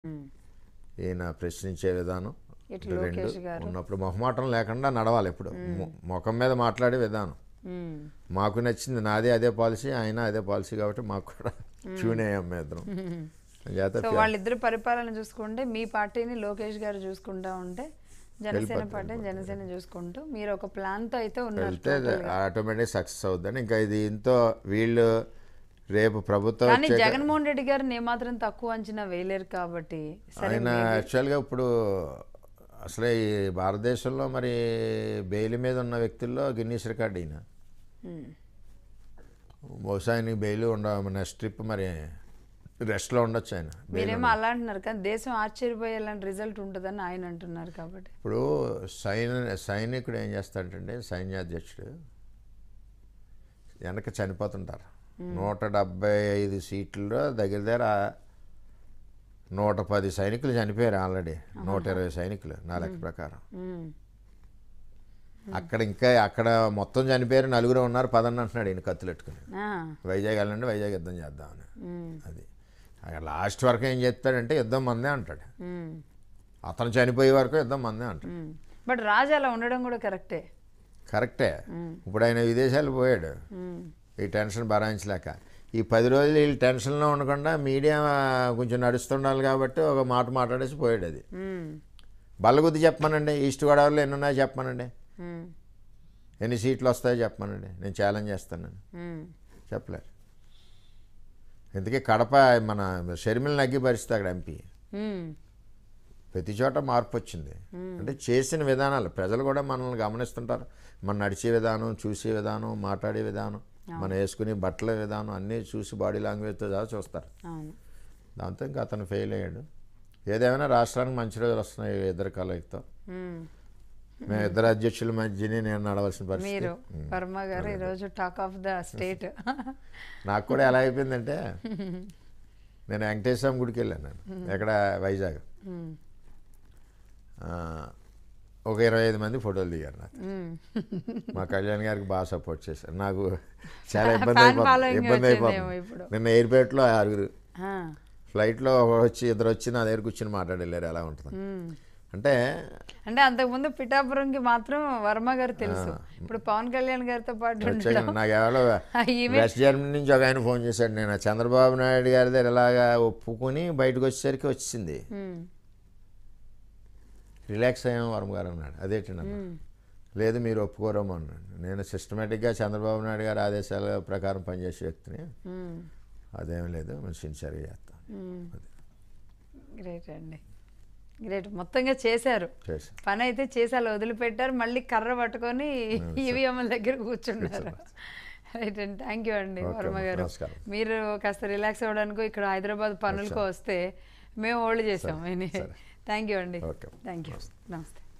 ఉమ్. ఈయన ప్రశ్నించే విధానం ఇటు ఇటు రెండు లోకేష్ గారు. ఉన్నప్పుడు మొహమాటం లేకుండా నడవాలి ఇప్పుడు మొ- ముఖం మీద మాట్లాడే విధానం ఉమ్. మాకు నచ్చింది నాదే అదే పాలసీ ఆయన అదే పాలసీ కాబట్టి మాకు కూడా ట్యూన్ అయ్యాం మేము ఇద్దరం చేత సో వాళ్ళిద్దరు పరిపాలన చూసుకుంటే మీ పార్టీని లోకేష్ గారు చూసుకుంటా ఉంటే జనసేన వెళ్ళిపోతుంది. పార్టీ జనసేన చూసుకుంటూ మీరు ఒక ప్లాన్ తో అయితే ఉన్నారు వెళ్తే total గా. ఆటోమేటిక్ సక్సెస్ అవుద్దని ఇంకా ఇది ఇంతో వీళ్ళు రేపు ప్రభుత్వం కానీ వచ్చాక- జగన్మోహన్ రెడ్డి గారిని ఏమాత్రం తక్కువ అంచనా వేయలేరు కాబట్టి సరే ఆయన యాక్చువల్గా ఇప్పుడు అసలే ఈ భారతదేశంలో మరి బెయిల్ మీద ఉన్న వ్యక్తుల్లో గిన్నీస్ రికార్డ్ ఈయన ఉమ్. బహుశా ఆయనకి బెయిల్ ఉండ నెక్స్ట్ ట్రిప్ మరి రెస్ట్లో ఉండొచ్చు ఆయన బెయిల్ మీరేమో అలా అంటున్నారు కానీ దేశం ఆశ్చర్యపోయేలాంటి రిజల్ట్ ఉంటుందని ఆయన అంటున్నారు కాబట్టి ఇప్పుడు సైన సైనికుడు ఏం చేస్తాడంటే సైన్యాధ్యక్షుడు వెనక చనిపోతుంటారు నూట డెబ్బై ఐదు సీట్లలో దగ్గర దగ్గర నూట పది సైనికులు చనిపోయారు ఆల్రెడీ నూట ఇరవై సైనికులు నా లెక్క ప్రకారం ఉమ్. అక్కడ ఇంకా అక్కడ మొత్తం చనిపోయారు నలుగురు ఉన్నారు పదండి అంటున్నాడు ఈయన కత్తులు పెట్టుకుని ఆ. వైజాగ్ వెళ్ళండి వైజాగ్ యుద్ధం చేద్దామని ఉమ్. అది అక్కడ లాస్ట్ వరకు ఏం చెప్తాడంటే యుద్ధం మందే అంటాడు ఉమ్. అతను చనిపోయే వరకు యుద్ధం మందే అంటాడు ఉమ్. బట్ రాజు అలా ఉండడం కూడా కరెక్టే కరెక్టే ఇప్పుడు ఆయన విదేశాలు పోయాడు ఉమ్. ఈ టెన్షన్ భరాయించలేక ఈ పది రోజులు వీళ్ళు టెన్షన్లో ఉండకుండా మీడియా కొంచెం నడుస్తుండాలి కాబట్టి ఒక మాట మాట్లాడేసి పోయాడు అది ఉమ్. బల్లగుద్ది చెప్పమనండి ఈస్ట్ గోదావరిలో ఎన్ని ఉన్నాయో చెప్పమనండి ఉమ్. ఎన్ని సీట్లు వస్తాయో చెప్పమనండి నేను ఛాలెంజ్ చేస్తాను ఉమ్. చెప్పలేరు ఎందుకే కడప మన షర్మిల నగ్గి పరిస్థితి అక్కడ ఎంపీ ఉమ్. ప్రతి చోట మార్పు వచ్చింది అంటే చేసిన విధానాలు ప్రజలు కూడా మనల్ని గమనిస్తుంటారు మన నడిచే విధానం చూసే విధానం మాట్లాడే విధానం మనం వేసుకునే బట్టల విధానం అన్నీ చూసి బాడీ లాంగ్వేజ్తో సహా చూస్తారు అవును దాంతో ఇంకా అతను ఫెయిల్ అయ్యాడు ఏదేమైనా రాష్ట్రానికి మంచి రోజులు వస్తున్నాయి ఈ ఇద్దరు కలయికతో ఉమ్. మేము ఇద్దరు అధ్యక్షుల మధ్యనే నేను నడవలసిన పరిస్థితి మీరు వర్మ గారు ఈరోజు టాక్ ఆఫ్ ద స్టేట్ నాకు కూడా ఎలా అయిపోయిందంటే నేను వెంకటేశ్వరం గుడికి వెళ్ళాను నేను ఎక్కడ వైజాగ్ ఆ, ఒక ఇరవై ఐదు మంది ఫోటోలు దిగారు నాకు మా కళ్యాణ్ గారికి బాగా సపోర్ట్ చేశారు నాకు చాలా ఇబ్బంది Fan అయిపోతుంది following ఇబ్బంది వచ్చిందేమో అయిపోతుంది ఇప్పుడు. నిన్న ఎయిర్పోర్ట్లో ఆరుగురు ఫ్లైట్లో ఒకడు వచ్చి ఇద్దరు వచ్చి నా దగ్గర కూర్చొని మాట్లాడలేరు ఎలా ఉంటుంది అంటే అంటే అంతకుముందు పిఠాపురంకి మాత్రం వర్మ గారు తెలుసు ఇప్పుడు పవన్ కళ్యాణ్ గారితో పాటు వచ్చాక ఉండడం నాకు ఎవరో ఈమె వెస్ట్ జర్మనీ నుంచి ఒక ఆయన ఫోన్ చేశాడు నేను చంద్రబాబు నాయుడు గారి దగ్గర ఇలాగా ఒప్పుకొని బయటకు వచ్చేసరికి వచ్చింది ఉమ్. రిలాక్స్ అయ్యాం వర్మ గారు అన్నాడు అదేంటండి అన్న లేదు మీరు ఒప్పుకోరేమో అన్నాడు నేను సిస్టమేటిక్గా చంద్రబాబు నాయుడు గారి ఆదేశాల ప్రకారం పనిచేసే వ్యక్తిని ఉమ్. అదేం లేదు మేము సిన్సియర్గా చేస్తాం ఉమ్. గ్రేట్ అండి గ్రేట్ మొత్తంగా చేశారు చేసి పని అయితే చేసి అలా వదిలిపెట్టారు మళ్ళీ కర్ర పట్టుకొని ఈవీఎంల దగ్గర కూర్చున్నారు రైట్ అండి థ్యాంక్ యూ అండి Okay, వర్మ గారు నమస్కారం. మీరు కాస్త రిలాక్స్ అవ్వడానికి ఇక్కడ హైదరాబాద్ పనులకు వస్తే మేము హోల్డ్ చేసాం థ్యాంక్ యూ అండి Okay. థ్యాంక్ యూ నమస్తే